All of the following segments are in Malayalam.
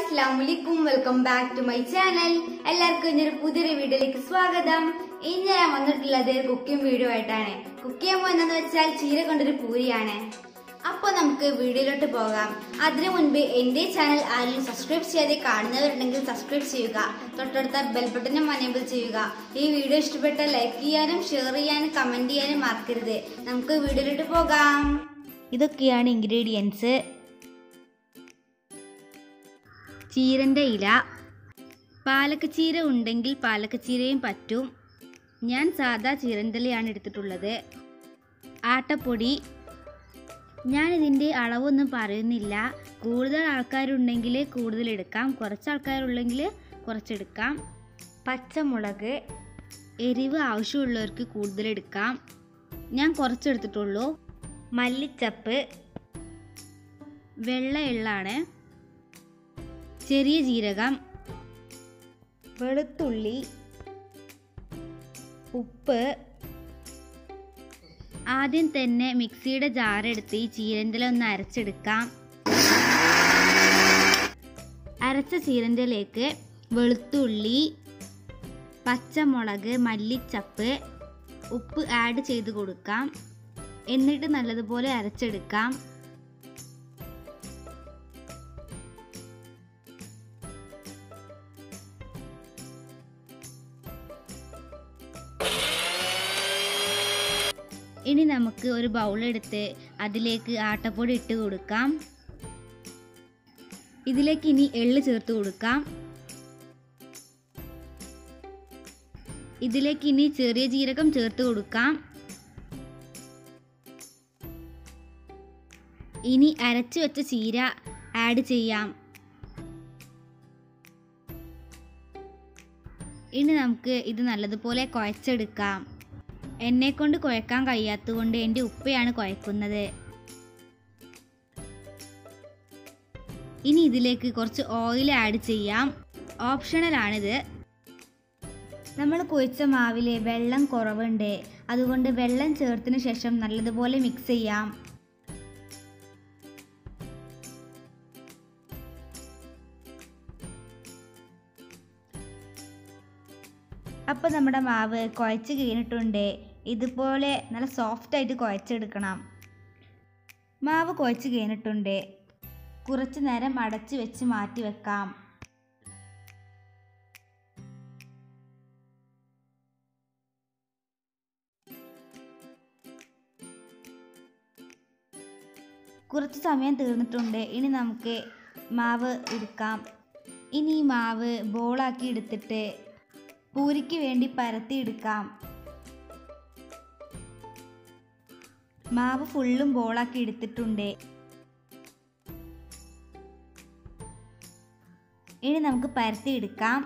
അസ്ലാമലൈക്കും welcome back to my channel എല്ലാവർക്കും ഇന്നൊരു പുതിയൊരു വീഡിയോയിലേക്ക് സ്വാഗതം ഇന്ന് ഞാൻ വന്നിട്ടുള്ളത് കുക്കിംഗ് വീഡിയോ ആയിട്ടാണ് കുക്ക് ചെയ്യാൻ പോകുന്നതെന്ന് വെച്ചാൽ ചീര കൊണ്ടൊരു പൂരിയാണ് അപ്പൊ നമുക്ക് വീഡിയോയിലോട്ട് പോകാം അതിനു മുൻപ് എന്റെ ചാനൽ ആരെങ്കിലും സബ്സ്ക്രൈബ് ചെയ്യാതെ കാണുന്നവരുണ്ടെങ്കിൽ സബ്സ്ക്രൈബ് ചെയ്യുക തൊട്ടടുത്ത ബെൽ ബട്ടനും അനേബിൾ ചെയ്യുക ഈ വീഡിയോ ഇഷ്ടപ്പെട്ട ലൈക്ക് ചെയ്യാനും ഷെയർ ചെയ്യാനും കമന്റ് ചെയ്യാനും മറക്കരുത് നമുക്ക് വീഡിയോയിലോട്ട് പോകാം ഇതൊക്കെയാണ് ഇൻഗ്രീഡിയൻസ് ചീരൻ്റെ ഇല പാലക്കച്ചീര ഉണ്ടെങ്കിൽ പാലക്കച്ചീരയും പറ്റും ഞാൻ സാദാ ചീരന്തലയാണ് എടുത്തിട്ടുള്ളത് ആട്ടപ്പൊടി ഞാൻ ഇതിൻ്റെ അളവൊന്നും പറയുന്നില്ല കൂടുതൽ ആൾക്കാരുണ്ടെങ്കിൽ കൂടുതൽ എടുക്കാം കുറച്ച് ആൾക്കാരുണ്ടെങ്കിൽ കുറച്ചെടുക്കാം പച്ചമുളക് എരിവ് ആവശ്യമുള്ളവർക്ക് കൂടുതൽ എടുക്കാം ഞാൻ കുറച്ചെടുത്തിട്ടുള്ളൂ മല്ലിച്ചപ്പ് വെള്ള എള്ളാണ് ചെറിയ ജീരകം വെളുത്തുള്ളി ഉപ്പ് ആദ്യം തന്നെ മിക്സിയുടെ ജാറെടുത്ത് ഈ ചീരൻ്റെല ഒന്ന് അരച്ചെടുക്കാം അരച്ച ചീരൻ്റെലേക്ക് വെളുത്തുള്ളി പച്ചമുളക് മല്ലിച്ചപ്പ് ഉപ്പ് ആഡ് ചെയ്ത് കൊടുക്കാം എന്നിട്ട് നല്ലതുപോലെ അരച്ചെടുക്കാം ഇനി നമുക്ക് ഒരു ബൗളെടുത്ത് അതിലേക്ക് ആട്ടപ്പൊടി ഇട്ട് കൊടുക്കാം ഇതിലേക്ക് ഇനി എള്ള് ചേർത്ത് കൊടുക്കാം ഇതിലേക്ക് ഇനി ചെറിയ ജീരകം ചേർത്ത് കൊടുക്കാം ഇനി അരച്ചു വെച്ച ചീര ആഡ് ചെയ്യാം ഇനി നമുക്ക് ഇത് നല്ലതുപോലെ കുഴച്ചെടുക്കാം എന്നെ കൊണ്ട് കുഴക്കാൻ കഴിയാത്തതുകൊണ്ട് എൻ്റെ ഉപ്പയാണ് കുഴക്കുന്നത് ഇനി ഇതിലേക്ക് കുറച്ച് ഓയിൽ ആഡ് ചെയ്യാം ഓപ്ഷണലാണിത് നമ്മൾ കുഴിച്ച മാവിൽ വെള്ളം കുറവുണ്ട് അതുകൊണ്ട് വെള്ളം ചേർത്തിന് ശേഷം നല്ലതുപോലെ മിക്സ് ചെയ്യാം അപ്പോൾ നമ്മുടെ മാവ് കുഴച്ച് കഴിഞ്ഞിട്ടുണ്ട് ഇതുപോലെ നല്ല സോഫ്റ്റായിട്ട് കുഴച്ചെടുക്കണം മാവ് കുഴച്ച് കഴിഞ്ഞിട്ടുണ്ട് കുറച്ച് നേരം അടച്ച് വെച്ച് മാറ്റി വെക്കാം കുറച്ച് സമയം തീർന്നിട്ടുണ്ട് ഇനി നമുക്ക് മാവ് എടുക്കാം ഇനി ഈ മാവ് ബോളാക്കി എടുത്തിട്ട് പൂരിക്ക് വേണ്ടി പരത്തി എടുക്കാം മാവ് ഫുള്ളും ബോളാക്കി എടുത്തിട്ടുണ്ട് ഇനി നമുക്ക് പരത്തി എടുക്കാം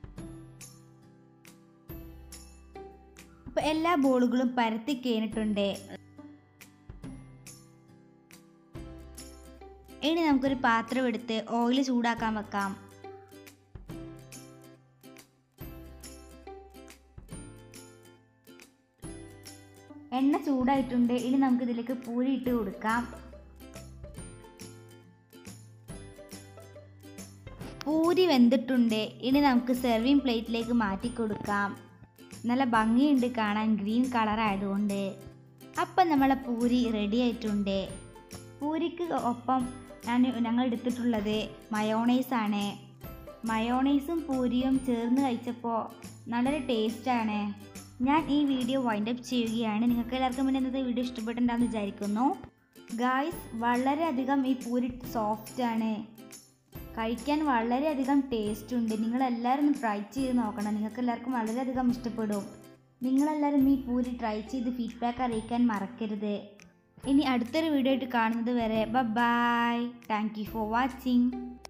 അപ്പൊ എല്ലാ ബോളുകളും പരത്തി കഴിഞ്ഞിട്ടുണ്ട് ഇനി നമുക്കൊരു പാത്രം എടുത്ത് ഓയിൽ ചൂടാക്കാൻ വെക്കാം എണ്ണ ചൂടായിട്ടുണ്ട് ഇനി നമുക്ക് ഇതിലേക്ക് പൂരി ഇട്ട് കൊടുക്കാം പൂരി വെന്തിട്ടുണ്ട് ഇനി നമുക്ക് സെർവിങ് പ്ലേറ്റിലേക്ക് മാറ്റി കൊടുക്കാം നല്ല ഭംഗിയുണ്ട് കാണാൻ ഗ്രീൻ കളർ ആയതുകൊണ്ട് അപ്പം നമ്മളെ പൂരി റെഡി ആയിട്ടുണ്ട് പൂരിക്ക് ഒപ്പം ഞാൻ ഞങ്ങൾ എടുത്തിട്ടുള്ളത് മയോണൈസ് ആണ് മയോണൈസും പൂരിയും ചേർന്ന് കഴിച്ചപ്പോൾ നല്ലൊരു ടേസ്റ്റാണ് ഞാൻ ഈ വീഡിയോ വൈൻഡ് അപ്പ് ചെയ്യുകയാണ് നിങ്ങൾക്ക് എല്ലാവർക്കും പിന്നെ ഇന്നത്തെ വീഡിയോ ഇഷ്ടപ്പെട്ടിട്ടുണ്ടാകുന്ന വിചാരിക്കുന്നു ഗായ്സ് വളരെയധികം ഈ പൂരി സോഫ്റ്റ് ആണ് കഴിക്കാൻ വളരെയധികം ടേസ്റ്റ് ഉണ്ട് നിങ്ങളെല്ലാവരും ഒന്ന് ട്രൈ ചെയ്ത് നോക്കണം നിങ്ങൾക്ക് എല്ലാവർക്കും വളരെയധികം ഇഷ്ടപ്പെടും നിങ്ങളെല്ലാവരും ഈ പൂരി ട്രൈ ചെയ്ത് ഫീഡ്ബാക്ക് അറിയിക്കാൻ മറക്കരുത് ഇനി അടുത്തൊരു വീഡിയോ ആയിട്ട് കാണുന്നത് വരെ bye thank you for watching